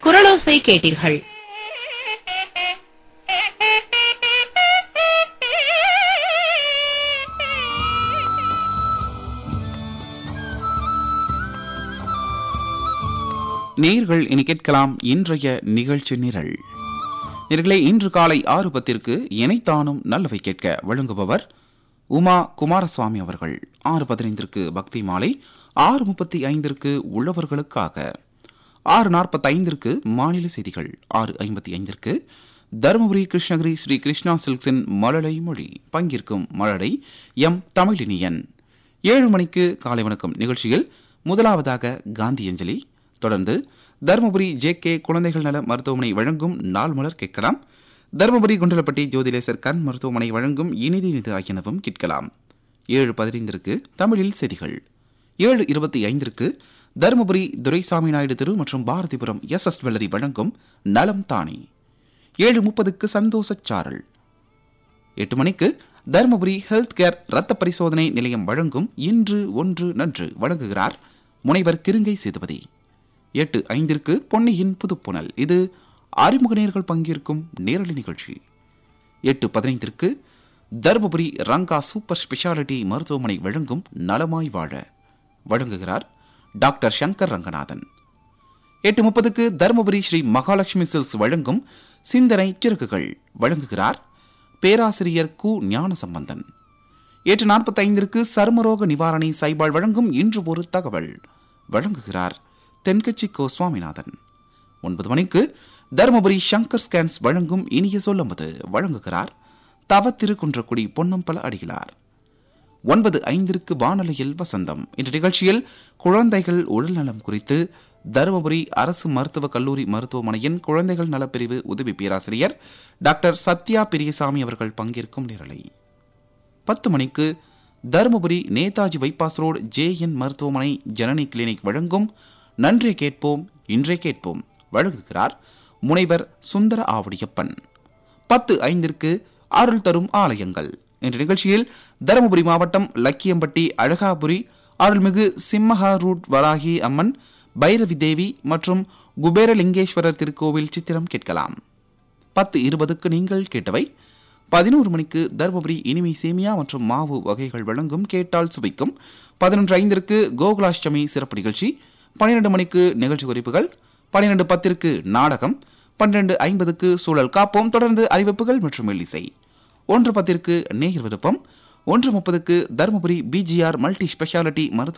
குரலோசை கேட்டீர்கள் நேர்கள் இனி கேட்கலாம் இன்றைய நிகழ்ச்சி நிரல் நேர்களே இன்று காலை ஆறு பத்திற்கு இணைத்தானும் நல்லவை கேட்க வழங்குபவர் உமா குமாரசுவாமி அவர்கள் ஆறு பதினைந்திற்கு பக்தி மாலை ஆறு முப்பத்தி ஐந்திற்கு உழவர்களுக்காக ஆறு நாற்பத்தைந்திற்கு மாநில செய்திகள் ஆறு ஐம்பத்தி ஐந்திற்கு தருமபுரி கிருஷ்ணகிரி ஸ்ரீ கிருஷ்ணா சில்க்ஸின் மழலை மொழி பங்கேற்கும் மழலை எம் தமிழினியன் ஏழு மணிக்கு காலை வணக்கம் நிகழ்ச்சியில் முதலாவதாக காந்தியஞ்சலி தொடர்ந்து தருமபுரி ஜே கே குழந்தைகள் நல மருத்துவமனை வழங்கும் நாள் மலர் கேட்கலாம் தருமபுரி குண்டலப்பட்டி ஜோதிலேசர் கண் மருத்துவமனை வழங்கும் இனிது இனிது ஆகியனவும் கேட்கலாம் ஏழு பதினைந்திற்கு தமிழில் செய்திகள் ஏழு இருபத்தி ஐந்திற்கு தருமபுரி துரைசாமி நாயுடு தெரு மற்றும் பாரதிபுரம் எஸ் எஸ் வெள்ளரி வழங்கும் நலம் தானே ஏழு முப்பதுக்கு சந்தோஷச் சாரல் எட்டு மணிக்கு தருமபுரி ஹெல்த் கேர் ரத்த பரிசோதனை நிலையம் வழங்கும் இன்று ஒன்று நன்று வழங்குகிறார் முனைவர் கிருங்கை சேதுபதி எட்டு ஐந்திற்கு பொன்னியின் புதுப்புணல் இது அறிமுக நேர்கள் பங்கேற்கும் நேரலை நிகழ்ச்சி எட்டு பதினைந்திற்கு தருமபுரி ரங்கா சூப்பர் ஸ்பெஷாலிட்டி மருத்துவமனை வழங்கும் நலமாய் வாழ வழங்குகிறார் டாக்டர் சங்கர் ரங்கநாதன் எட்டு முப்பதுக்கு தருமபுரி ஸ்ரீ மகாலட்சுமி சில்ஸ் வழங்கும் சிந்தனை சிறுக்குகள் வழங்குகிறார் பேராசிரியர் கு ஞானசம்பந்தன் எட்டு நாற்பத்தைந்திற்கு சருமரோக நிவாரணி சைபால் வழங்கும் இன்று ஒரு தகவல் வழங்குகிறார் தென்கட்சி கோ சுவாமிநாதன் ஒன்பது மணிக்கு தருமபுரி சங்கர் ஸ்கேன்ஸ் வழங்கும் இனிய சொல்லம்பது வழங்குகிறார் தவ திருக்குன்றக்குடி பொன்னம்பல அடிகளார் ஒன்பது ஐந்திற்கு வானொலியில் வசந்தம் இந்த நிகழ்ச்சியில் குழந்தைகள் உடல்நலம் குறித்து தருமபுரி அரசு மருத்துவக் கல்லூரி மருத்துவமனையின் குழந்தைகள் நலப்பிரிவு உதவி பேராசிரியர் டாக்டர் சத்யா பெரியசாமி அவர்கள் பங்கேற்கும் நிரலை பத்து மணிக்கு Dharmapuri Netaji bypass road J N மருத்துவமனை ஜனனி கிளினிக் வழங்கும் நன்றே கேட்போம் இன்றே கேட்போம் வழங்குகிறார் முனைவர் சுந்தர ஆவடியப்பன் பத்து ஐந்திற்கு அருள் தரும் ஆலயங்கள் என்ற நிகழ்ச்சியில் தருமபுரி மாவட்டம் லக்கியம்பட்டி அழகாபுரி அருள்மிகு சிம்மஹா ரூட் வராகி அம்மன் பைரவி தேவி மற்றும் குபேரலிங்கேஸ்வரர் திருக்கோவில் சித்திரம் கேட்கலாம் பத்து இருபதுக்கு நீங்கள் கேட்டவை பதினோரு மணிக்கு தருமபுரி இனிமை சேமியா மற்றும் மாவு வகைகள் வழங்கும் கேட்டால் சுவைக்கும் பதினொன்று ஐந்திற்கு கோகுலாஷ்டமி சிறப்பு நிகழ்ச்சி பன்னிரண்டு மணிக்கு நிகழ்ச்சி குறிப்புகள் பன்னிரண்டு பத்திற்கு நாடகம் பன்னிரண்டு ஐம்பதுக்கு சூழல் காப்போம் தொடர்ந்து அறிவிப்புகள் மற்றும் மெல்லிசை ஒன்று பத்திற்கு நேயர் விருப்பம் ஒன்று முப்பதுக்கு தருமபுரி பிஜிஆர் மல்டி ஸ்பெஷாலிட்டி மருத்துவ